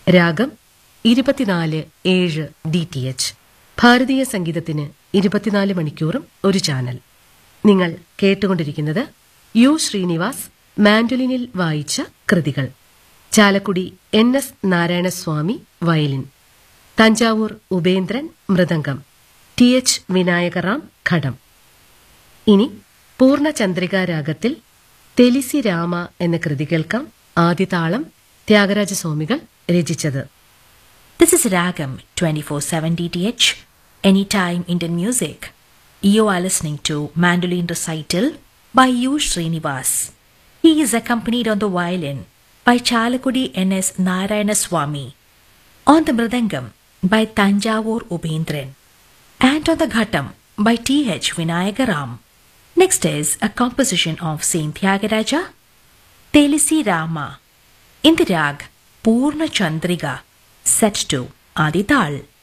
രാഗം ഇരുപത്തിനാല് ഏഴ് ഡി ടി എച്ച് ഭാരതീയ സംഗീതത്തിന് ഇരുപത്തിനാല് മണിക്കൂറും ഒരു ചാനൽ നിങ്ങൾ കേട്ടുകൊണ്ടിരിക്കുന്നത് യു ശ്രീനിവാസ് മാൻഡുലിനിൽ വായിച്ച കൃതികൾ Chalakudy N S Narayanaswamy violin Thanjavur Upendran mridangam T H Vinayakram ghatam ഇനി പൂർണ്ണചന്ദ്രികാ രാഗത്തിൽ തെലിസി രാമ എന്ന കൃതി കേൾക്കാം ആദ്യതാളം ത്യാഗരാജസ്വാമികൾ രചിച്ചത് This is Ragam 24/7 DTH, Anytime Indian Music. You are listening to Mandolin Recital by U. Srinivas. He is accompanied on the violin by Chalakudi N.S. Narayana Swami, on the mridangam by Tanjavur Ubendran, and on the ghatam by T.H. Vinayagaram. Next is a composition of Saint Tyagaraja, Telisi Rama, in the rag Purna Chandriga, set to Adital.